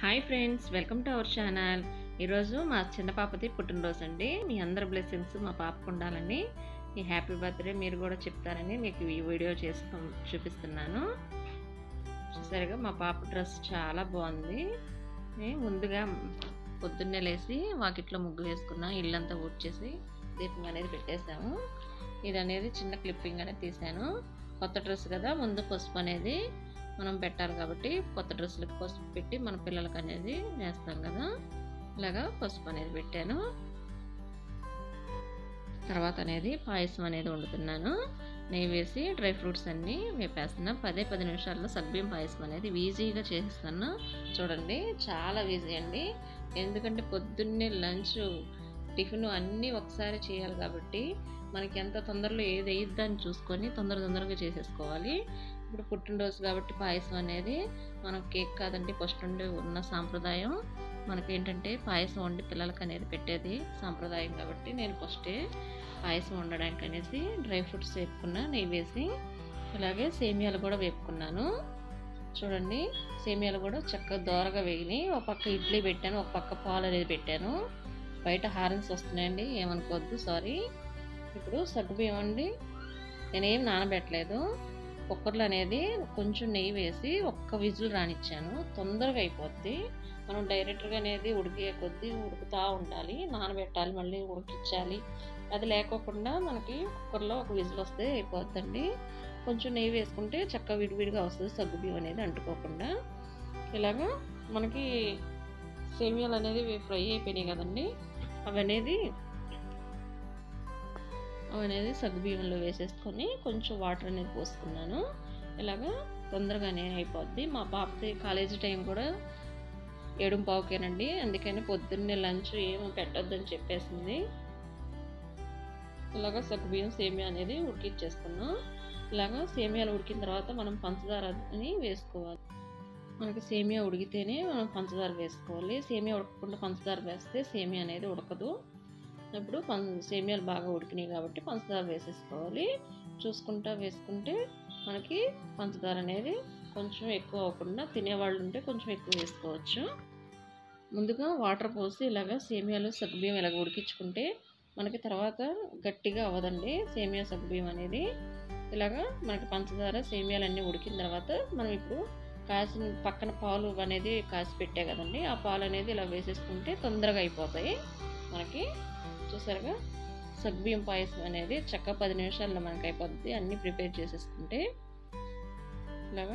Hi friends welcome to our channel ఈరోజు మా చిన్న పాపది పుట్టినరోజు అండి మీ అందరి బ్లెస్సింగ్స్ మా పాపకు ఉండాలని ఈ హ్యాపీ బర్త్డే మీరు కూడా చెప్తారని మీకు ఈ వీడియో చేసి చూపిస్తున్నాను చూసారుగా మా పాప డ్రెస్ చాలా బాగుంది ఏ, ముందుగా పొద్దున్నే లేసి వాకిట్లో ముగ్గు వేసుకున్నా ఇల్లంతా ఊడ్చేసి దీపం అనేది పెట్టేశాము ఇది అనేది చిన్న క్లిప్పింగ్ అనేది తీసాను కొత్త డ్రెస్ కదా ముందు పసుపు అనేది మనం పెట్టాలి కాబట్టి కొత్త డ్రెస్సులకు పసుపు పెట్టి మన పిల్లలకి అనేది వేస్తాం కదా ఇలాగా పసుపు అనేది పెట్టాను తర్వాత అనేది పాయసం అనేది వండుతున్నాను నెయ్యి వేసి డ్రై ఫ్రూట్స్ అన్నీ వేపేస్తున్నా పదే పది నిమిషాల్లో సగ్బియ్యం పాయసం అనేది ఈజీగా చేస్తాను చూడండి చాలా ఈజీ అండి ఎందుకంటే పొద్దున్నే లంచ్ టిఫిన్ అన్నీ ఒకసారి చేయాలి కాబట్టి మనకి ఎంత తొందరలో ఏది వేయిద్దని చూసుకొని తొందర తొందరగా చేసేసుకోవాలి ఇప్పుడు పుట్టినరోజు కాబట్టి పాయసం అనేది మనం కేక్ కాదండి ఫస్ట్ నుండి ఉన్న సాంప్రదాయం మనకి ఏంటంటే పాయసం వండి పిల్లలకి అనేది పెట్టేది సాంప్రదాయం కాబట్టి నేను ఫస్టే పాయసం వండడానికి అనేసి డ్రై ఫ్రూట్స్ వేపుకున్నా నెయ్యి వేసి అలాగే సేమియాలు కూడా వేపుకున్నాను చూడండి సేమియాలు కూడా చక్కగా దోరగా వేగిని ఒక పక్క ఇడ్లీ పెట్టాను ఒక పక్క పాలు అనేది పెట్టాను బయట హారన్స్ వస్తున్నాయండి ఏమనుకోవద్దు సారీ ఇప్పుడు సగ్గుబియ్యం అండి నేనేం నానబెట్టలేదు కుక్కర్లో అనేది కొంచెం నెయ్యి వేసి ఒక్క విజిల్ రానిచ్చాను తొందరగా అయిపోద్ది మనం డైరెక్ట్గా అనేది ఉడికే కొద్దీ ఉడుకుతూ ఉండాలి నానబెట్టాలి మళ్ళీ ఉడికించాలి అది లేకోకుండా మనకి కుక్కర్లో ఒక విజిల్ వస్తే అయిపోద్దండి కొంచెం నెయ్యి వేసుకుంటే చక్కగా విడివిడిగా వస్తుంది సగ్గుబియ్యం అనేది అంటుకోకుండా ఇలాగా మనకి సేమియాలు అనేది ఫ్రై అయిపోయినాయి కదండి అవి అనేది అవి అనేది సగ్గుబియ్యంలో వేసేసుకొని కొంచెం వాటర్ అనేది పోసుకున్నాను ఇలాగా తొందరగానే అయిపోద్ది మా పాపది కాలేజీ టైం కూడా ఏడు పావుకేనండి అందుకని పొద్దున్నే లంచ్ ఏమి పెట్టొద్దని చెప్పేసింది ఇలాగా సగ్గుబియ్యం సేమియా అనేది ఉడికిచ్చేసుకున్నాం ఇలాగా సేమియాలు ఉడికిన తర్వాత మనం పంచదారని వేసుకోవాలి మనకి సేమియా ఉడికితేనే మనం పంచదార వేసుకోవాలి సేమియా ఉడకకుండా పంచదార వేస్తే సేమియా అనేది ఉడకదు ఇప్పుడు పం సేమియాలు బాగా ఉడికినాయి కాబట్టి పంచదార వేసేసుకోవాలి చూసుకుంటా వేసుకుంటే మనకి పంచదార అనేది కొంచెం ఎక్కువ అవ్వకుండా తినేవాళ్ళు ఉంటే కొంచెం ఎక్కువ వేసుకోవచ్చు ముందుగా వాటర్ పోసి ఇలాగ సేమియాలు సగ్గుబియ్యం ఇలాగ ఉడికించుకుంటే మనకి తర్వాత గట్టిగా అవ్వదండి సేమియా సగ్గుబియ్యం అనేది ఇలాగా మనకి పంచదార సేమియాలు అన్నీ ఉడికిన తర్వాత మనం ఇప్పుడు కాసిన పక్కన పాలు అనేది కాసి పెట్టే కదండి ఆ పాలు అనేది ఇలా వేసేసుకుంటే తొందరగా అయిపోతాయి మనకి చూసారుగా సగ్బియ్యం పాయసం అనేది చక్క పది నిమిషాల్లో మనకి అయిపోద్ది అన్నీ ప్రిపేర్ చేసేసుకుంటే ఇలాగా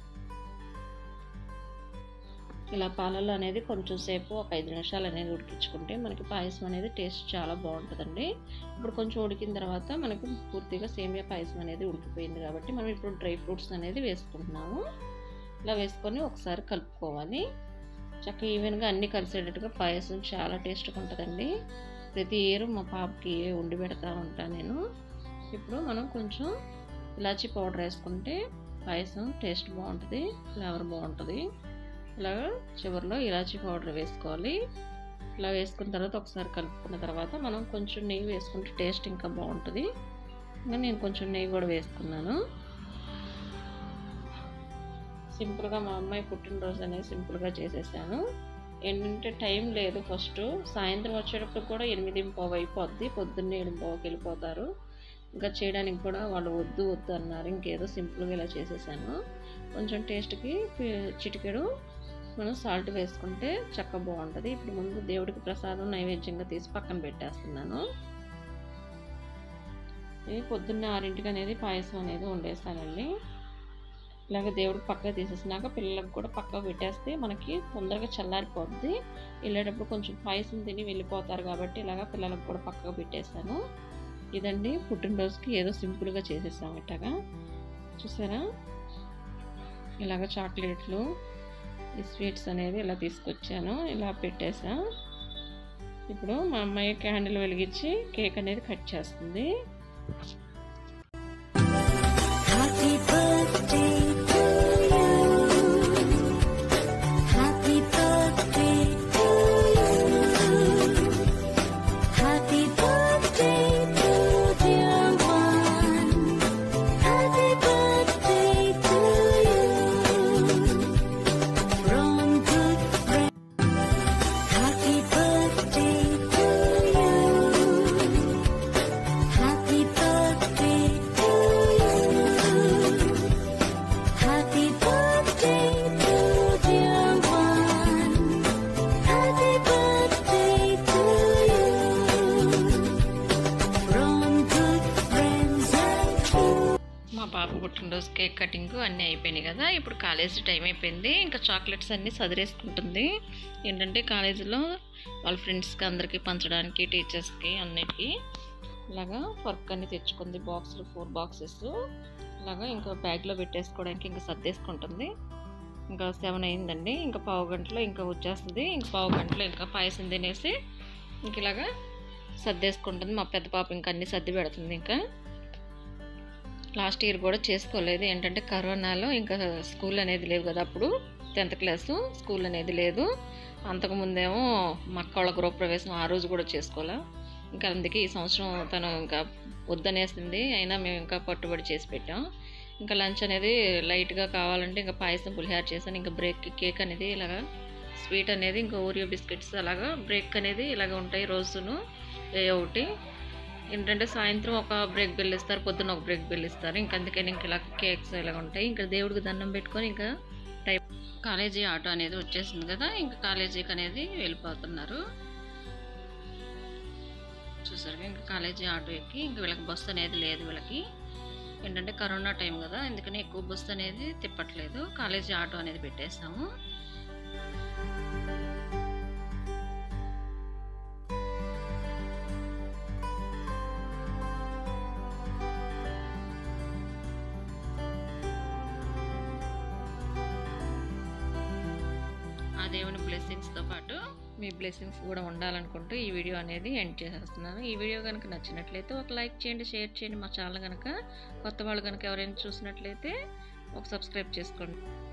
ఇలా పాలల్లో అనేది కొంచెం సేపు ఒక ఐదు నిమిషాలు అనేది ఉడికించుకుంటే మనకి పాయసం అనేది టేస్ట్ చాలా బాగుంటుందండి ఇప్పుడు కొంచెం ఉడికిన తర్వాత మనకి పూర్తిగా సేమియా పాయసం అనేది ఉడికిపోయింది కాబట్టి మనం ఇప్పుడు డ్రై ఫ్రూట్స్ అనేది వేసుకుంటున్నాము ఇలా వేసుకొని ఒకసారి కలుపుకోవాలి చక్కగా ఈవెన్గా అన్నీ కలిసేటట్టుగా పాయసం చాలా టేస్ట్గా ఉంటుందండి ప్రతి ఇయర్ మా పాపకి ఉండి పెడతా ఉంటాను నేను ఇప్పుడు మనం కొంచెం ఇలాచీ పౌడర్ వేసుకుంటే పాయసం టేస్ట్ బాగుంటుంది ఫ్లేవర్ బాగుంటుంది ఇలాగా చివరిలో ఇలాచీ పౌడర్ వేసుకోవాలి ఇలా వేసుకున్న తర్వాత ఒకసారి కలుపుకున్న తర్వాత మనం కొంచెం నెయ్యి వేసుకుంటే టేస్ట్ ఇంకా బాగుంటుంది ఇంకా నేను కొంచెం నెయ్యి కూడా వేసుకున్నాను సింపుల్గా మా అమ్మాయి పుట్టినరోజు అనేది సింపుల్గా చేసేసాను ఏంటంటే టైం లేదు ఫస్ట్ సాయంత్రం వచ్చేటప్పుడు కూడా ఎనిమిది పావు అయిపోద్ది పొద్దున్నే ఏడు పావుకి వెళ్ళిపోతారు ఇంకా చేయడానికి కూడా వాళ్ళు వద్దు వద్దు అన్నారు ఇంకేదో సింపుల్గా ఇలా చేసేసాను కొంచెం టేస్ట్కి చిటికెడు మనం సాల్ట్ వేసుకుంటే చక్క బాగుంటుంది ఇప్పుడు ముందు దేవుడికి ప్రసాదం నైవేద్యంగా తీసి పక్కన పెట్టేస్తున్నాను ఇది పొద్దున్న ఆరింటికి అనేది పాయసం అనేది వండేస్తానండి ఇలాగ దేవుడికి పక్కకు తీసేసినాక పిల్లలకు కూడా పక్కకు పెట్టేస్తే మనకి తొందరగా చల్లారిపోద్ది వెళ్ళేటప్పుడు కొంచెం పాయసం తిని వెళ్ళిపోతారు కాబట్టి ఇలాగ పిల్లలకు కూడా పక్కకు పెట్టేశాను ఇదండి పుట్టినరోజుకి ఏదో సింపుల్గా చేసేసాం ఇట్టగా చూసారా ఇలాగ చాక్లెట్లు ఈ స్వీట్స్ అనేది ఇలా తీసుకొచ్చాను ఇలా పెట్టేసా ఇప్పుడు మా అమ్మాయి క్యాండిల్ వెలిగించి కేక్ అనేది కట్ చేస్తుంది Happy birthday to you. Happy birthday to you. Happy birthday to dear one. Happy birthday to you. From good friends. Shopping అన్నీ అయిపోయినాయి కదా ఇప్పుడు కాలేజీ టైం అయిపోయింది ఇంకా చాక్లెట్స్ అన్నీ సదిరేసుకుంటుంది ఏంటంటే కాలేజీలో వాళ్ళ ఫ్రెండ్స్కి అందరికీ పంచడానికి టీచర్స్కి అన్నిటికీ ఇలాగా వర్క్ అన్ని తెచ్చుకుంది బాక్సులు ఫోర్ బాక్సెస్ ఇలాగా ఇంకా బ్యాగ్లో పెట్టేసుకోవడానికి ఇంకా సర్దేసుకుంటుంది ఇంకా సెవెన్ అయిందండి ఇంకా పావు గంటలో ఇంకా వచ్చేస్తుంది ఇంకా పావు గంటలో ఇంకా పాయసం తినేసి ఇంక ఇలాగా సర్దేసుకుంటుంది మా పెద్ద పాప ఇంకా అన్ని సర్ది పెడుతుంది ఇంకా లాస్ట్ ఇయర్ కూడా చేసుకోలేదు ఏంటంటే కరోనాలో ఇంకా స్కూల్ అనేది లేవు కదా అప్పుడు టెన్త్ క్లాసు స్కూల్ అనేది లేదు అంతకుముందేమో మా అక్క వాళ్ళ గృహప్రవేశం ఆ రోజు కూడా చేసుకోలే ఇంకా అందుకే ఈ సంవత్సరం తను ఇంకా వద్దనేసింది అయినా మేము ఇంకా పట్టుబడి చేసి పెట్టాం ఇంకా లంచ్ అనేది లైట్గా కావాలంటే ఇంకా పాయసం పులిహార చేశాను ఇంకా బ్రేక్ కేక్ అనేది ఇలాగా స్వీట్ అనేది ఇంకా ఓరియో బిస్కెట్స్ అలాగా బ్రేక్ అనేది ఇలాగ ఉంటాయి రోజును ఏ ఒకటి ఏంటంటే సాయంత్రం ఒక బ్రేక్ బెల్ ఇస్తారు పొద్దున్న ఒక బ్రేక్ బెల్ ఇస్తారు ఇంకా అందుకని ఇంక ఇలా కేక్స్ ఇలాగ ఉంటాయి ఇంకా దేవుడికి దండం పెట్టుకొని ఇంకా టైప్ కాలేజీ ఆటో అనేది వచ్చేసింది కదా ఇంకా కాలేజీకి అనేది వెళ్ళిపోతున్నారు చూసారు ఇంకా కాలేజీ ఆటో ఎక్కి ఇంకా వీళ్ళకి బస్సు అనేది లేదు వీళ్ళకి ఏంటంటే కరోనా టైం కదా అందుకని ఎక్కువ బస్సు అనేది తిప్పట్లేదు కాలేజీ ఆటో అనేది పెట్టేస్తాము ఆ దేవుని బ్లెస్సింగ్స్తో పాటు మీ బ్లెస్సింగ్స్ కూడా ఉండాలనుకుంటూ ఈ వీడియో అనేది ఎండ్ చేసేస్తున్నాను ఈ వీడియో కనుక నచ్చినట్లయితే ఒక లైక్ చేయండి షేర్ చేయండి మా ఛానల్ కనుక కొత్త వాళ్ళు కనుక ఎవరైనా చూసినట్లయితే ఒక సబ్స్క్రైబ్ చేసుకోండి